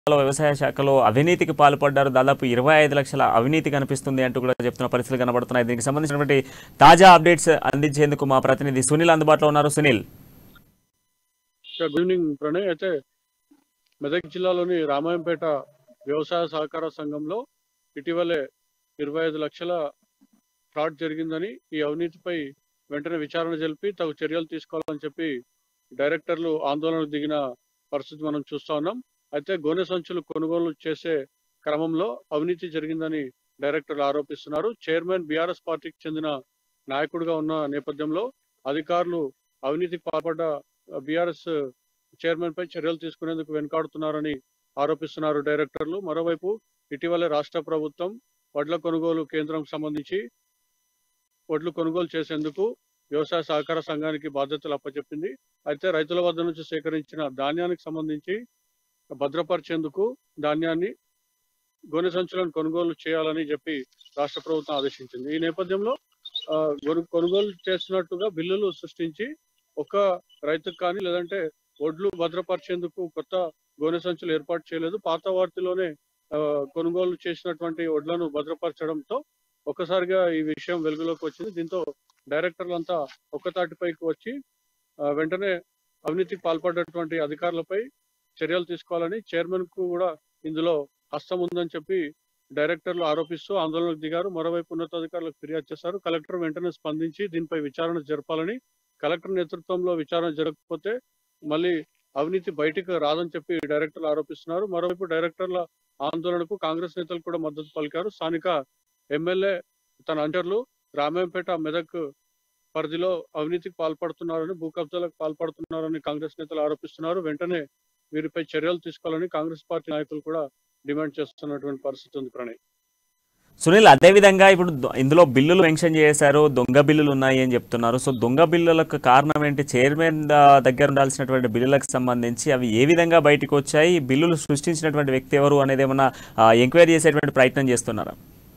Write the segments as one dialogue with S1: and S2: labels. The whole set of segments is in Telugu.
S1: జిల్లాలో వ్యవసాయ శాఖలో అవినీతికి పాల్పడ్డారు దాదాపు ఇరవై ఐదు లక్షల అవినీతి కనిపిస్తుంది అంటూ కూడా చెప్తున్న పరిస్థితులు కనబడుతున్నాయి దీనికి సంబంధించినటువంటి తాజా అప్డేట్స్ అందించేందుకు మా ప్రతినిధి సునీల్ అందుబాటులో ఉన్నారు సునీల్
S2: గుడ్ ఈవినింగ్ ప్రణయ్ అయితే మెదక్ జిల్లాలోని రామాయంపేట వ్యవసాయ సహకార సంఘంలో ఇటీవలే ఇరవై ఐదు లక్షల ఫ్రాడ్ జరిగిందని ఈ అవినీతిపై వెంటనే విచారణ జరిపి తగు చర్యలు తీసుకోవాలని చెప్పి డైరెక్టర్లు ఆందోళనకు దిగిన పరిస్థితి మనం చూస్తా ఉన్నాం అయితే గోనె సంచులు కొనుగోలు చేసే క్రమంలో అవినీతి జరిగిందని డైరెక్టర్లు ఆరోపిస్తున్నారు చైర్మన్ బీఆర్ఎస్ పార్టీకి చెందిన నాయకుడిగా ఉన్న నేపథ్యంలో అధికారులు అవినీతికి పాల్పడ్డ బీఆర్ఎస్ చైర్మన్ పై చర్యలు తీసుకునేందుకు వెనుకాడుతున్నారని ఆరోపిస్తున్నారు డైరెక్టర్లు మరోవైపు ఇటీవలే రాష్ట్ర ప్రభుత్వం వడ్ల కొనుగోలు కేంద్రం సంబంధించి వడ్లు కొనుగోలు చేసేందుకు వ్యవసాయ సహకార సంఘానికి బాధ్యతలు అప్పచెప్పింది అయితే రైతుల వద్ద నుంచి సేకరించిన ధాన్యానికి సంబంధించి భద్రపరిచేందుకు ధాన్యాన్ని గోనె సంచులను కొనుగోలు చేయాలని చెప్పి రాష్ట్ర ప్రభుత్వం ఆదేశించింది ఈ నేపథ్యంలో ఆ, కొను- కొనుగోలు చేస్తున్నట్టుగా బిల్లులు సృష్టించి ఒక రైతుకు కానీ లేదంటే వడ్లు భద్రపరిచేందుకు కొత్త గోనె సంచులు ఏర్పాటు చేయలేదు పాత వార్తలోనే ఆ, కొనుగోలు చేసినటువంటి వడ్లను భద్రపరచడంతో ఒక్కసారిగా ఈ విషయం వెలుగులోకి వచ్చింది దీంతో డైరెక్టర్లంతా ఒక్కతాటిపైకి వచ్చి ఆ, వెంటనే అవినీతికి పాల్పడ్డటువంటి అధికారులపై చర్యలు తీసుకోవాలని చైర్మన్ కు కూడా ఇందులో హస్తం ఉందని చెప్పి డైరెక్టర్లు ఆరోపిస్తూ ఆందోళనకు దిగారు మరోవైపు ఉన్నతాధికారులకు ఫిర్యాదు చేశారు కలెక్టర్ వెంటనే స్పందించి దీనిపై విచారణ జరపాలని కలెక్టర్ నేతృత్వంలో విచారణ జరగకపోతే మళ్ళీ అవినీతి బయటికి రాదని చెప్పి డైరెక్టర్లు ఆరోపిస్తున్నారు మరోవైపు డైరెక్టర్ల ఆందోళనకు కాంగ్రెస్ నేతలు కూడా మద్దతు పలికారు స్థానిక ఎమ్మెల్యే తన అంచర్లు రామాయంపేట మెదక్ పరిధిలో అవినీతికి పాల్పడుతున్నారని భూ కబ్జాలకు పాల్పడుతున్నారని కాంగ్రెస్ నేతలు ఆరోపిస్తున్నారు వెంటనే వీరిపై చర్యలు తీసుకోవాలని కాంగ్రెస్ పార్టీ నాయకులు కూడా డిమాండ్ చేస్తున్నటువంటి పరిస్థితి ఉంది ప్రణయ్
S1: సునీల్ అదేవిధంగా ఇప్పుడు దొ- ఇందులో బిల్లులు మెన్షన్ చేశారు దొంగ బిల్లులు ఉన్నాయి అని చెప్తున్నారు సో దొంగ బిల్లులకు కారణం ఏంటి చైర్మన్ ద- దగ్గర ఉండాల్సినటువంటి బిల్లులకు సంబంధించి అవి ఏ విధంగా బయటకు వచ్చాయి ఈ బిల్లులు సృష్టించినటువంటి వ్యక్తి ఎవరు అనేది ఏమన్నా ఎంక్వైరీ చేసేటువంటి ప్రయత్నం చేస్తున్నారా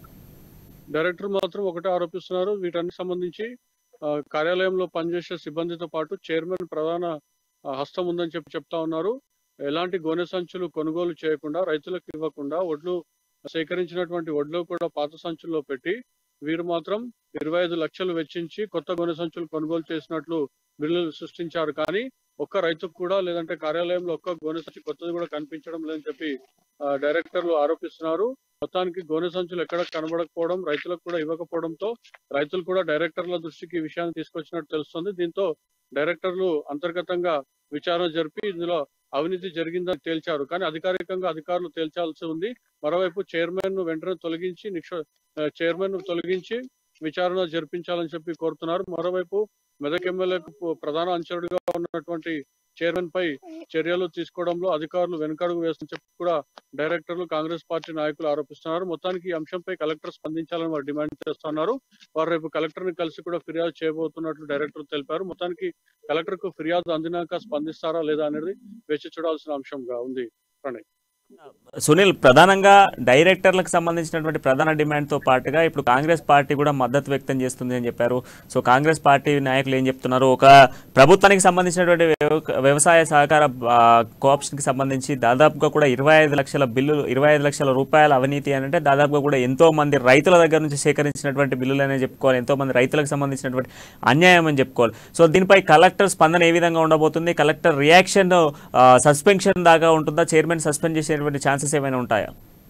S2: డైరెక్టర్ మాత్రం ఒకటే ఆరోపిస్తున్నారు వీటన్నిటి సంబంధించి ఆ, కార్యాలయంలో పనిచేసే సిబ్బందితో పాటు చైర్మన్ ప్రధాన ఆ, హస్తం ఉందని చెప్పి చెప్తా ఉన్నారు ఎలాంటి గోనె సంచులు కొనుగోలు చేయకుండా రైతులకు ఇవ్వకుండా వడ్లు సేకరించినటువంటి వడ్లు కూడా పాత సంచుల్లో పెట్టి వీరు మాత్రం ఇరవై ఐదు లక్షలు వెచ్చించి కొత్త గోనె సంచులు కొనుగోలు చేసినట్లు బిల్లులు సృష్టించారు కానీ ఒక్క రైతుకు కూడా లేదంటే కార్యాలయంలో ఒక్క గోనె సంచి కొత్తది కూడా కనిపించడం లేదని చెప్పి ఆ, డైరెక్టర్లు ఆరోపిస్తున్నారు మొత్తానికి గోనె సంచులు ఎక్కడ కనబడకపోవడం రైతులకు కూడా ఇవ్వకపోవడంతో రైతులు కూడా డైరెక్టర్ల దృష్టికి ఈ విషయాన్ని తీసుకొచ్చినట్టు తెలుస్తుంది దీంతో డైరెక్టర్లు అంతర్గతంగా విచారణ జరిపి ఇందులో అవినీతి జరిగిందని తేల్చారు కానీ అధికారికంగా అధికారులు తేల్చాల్సి ఉంది మరోవైపు చైర్మన్ ను వెంటనే తొలగించి నిక్ష చైర్మన్ ను తొలగించి విచారణ జరిపించాలని చెప్పి కోరుతున్నారు మరోవైపు మెదక్ ఎమ్మెల్యేకు ప్రధాన అనుచరుడిగా ఉన్నటువంటి చైర్మన్ పై చర్యలు తీసుకోవడంలో అధికారులు వెనుకడుగు వేస్తని చెప్పి కూడా డైరెక్టర్లు కాంగ్రెస్ పార్టీ నాయకులు ఆరోపిస్తున్నారు మొత్తానికి ఈ అంశంపై కలెక్టర్ స్పందించాలని వారు డిమాండ్ చేస్తున్నారు వారు రేపు కలెక్టర్ ని కలిసి కూడా ఫిర్యాదు చేయబోతున్నట్లు డైరెక్టర్ తెలిపారు మొత్తానికి కలెక్టర్ కు ఫిర్యాదు అందినాక స్పందిస్తారా లేదా అనేది వేచి చూడాల్సిన అంశంగా ఉంది ప్రణయ్
S1: సునీల్ ప్రధానంగా డైరెక్టర్లకు సంబంధించినటువంటి ప్రధాన డిమాండ్తో పాటుగా ఇప్పుడు కాంగ్రెస్ పార్టీ కూడా మద్దతు వ్యక్తం చేస్తుంది అని చెప్పారు సో కాంగ్రెస్ పార్టీ నాయకులు ఏం చెప్తున్నారు ఒక ప్రభుత్వానికి సంబంధించినటువంటి వ్యవ- వ్యవసాయ సహకార ఆ, కోఆప్షన్కి సంబంధించి దాదాపుగా కూడా ఇరవై ఐదు లక్షల బిల్లులు ఇరవై ఐదు లక్షల రూపాయల అవినీతి అని అంటే దాదాపుగా కూడా ఎంతో మంది రైతుల దగ్గర నుంచి సేకరించినటువంటి బిల్లులనే చెప్పుకోవాలి ఎంతో మంది రైతులకు సంబంధించినటువంటి అన్యాయం అని చెప్పుకోవాలి సో దీనిపై కలెక్టర్ స్పందన ఏ విధంగా ఉండబోతుంది కలెక్టర్ రియాక్షన్ సస్పెన్షన్ దాకా ఉంటుందా చైర్మన్ సస్పెండ్ చేసేటువంటి ఛాన్సెస్ ఏమైనా ఉంటాయా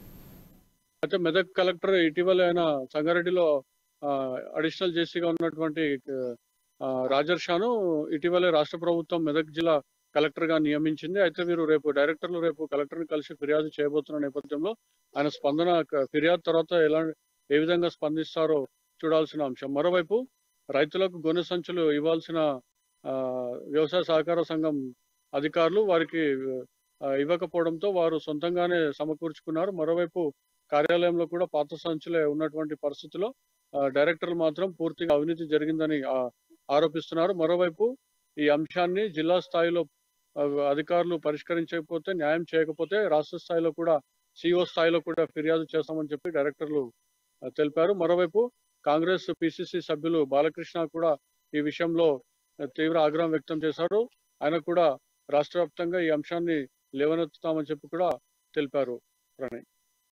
S2: అయితే మెదక్ కలెక్టర్ ఇటీవల ఆయన సంగారెడ్డిలో అడిషనల్ జేసీగా ఉన్నటువంటి ఆ, రాజర్ షాను ఇటీవలే రాష్ట్ర ప్రభుత్వం మెదక్ జిల్లా కలెక్టర్ గా నియమించింది అయితే వీరు రేపు డైరెక్టర్లు రేపు కలెక్టర్ ని కలిసి ఫిర్యాదు చేయబోతున్న నేపథ్యంలో ఆయన స్పందన క- ఫిర్యాదు తర్వాత ఎలా ఏ విధంగా స్పందిస్తారో చూడాల్సిన అంశం మరోవైపు రైతులకు గొనె సంచులు ఇవ్వాల్సిన ఆ, వ్యవసాయ సహకార సంఘం అధికారులు వారికి ఆ, ఇవ్వకపోవడంతో వారు సొంతంగానే సమకూర్చుకున్నారు మరోవైపు కార్యాలయంలో కూడా పాత సంచులే ఉన్నటువంటి పరిస్థితిలో ఆ, డైరెక్టర్లు మాత్రం పూర్తిగా అవినీతి జరిగిందని ఆ, ఆరోపిస్తున్నారు మరోవైపు ఈ అంశాన్ని జిల్లా స్థాయిలో ఆ, అధికారులు పరిష్కరించకపోతే న్యాయం చేయకపోతే రాష్ట్ర స్థాయిలో కూడా సిఓ స్థాయిలో కూడా ఫిర్యాదు చేస్తామని చెప్పి డైరెక్టర్లు ఆ, తెలిపారు మరోవైపు కాంగ్రెస్ పిసిసి సభ్యులు బాలకృష్ణ కూడా ఈ విషయంలో ఆ, తీవ్ర ఆగ్రహం వ్యక్తం చేశారు ఆయన కూడా రాష్ట్ర వ్యాప్తంగా ఈ అంశాన్ని లేవనెత్తుతామని చెప్పి కూడా తెలిపారు ప్రణయ్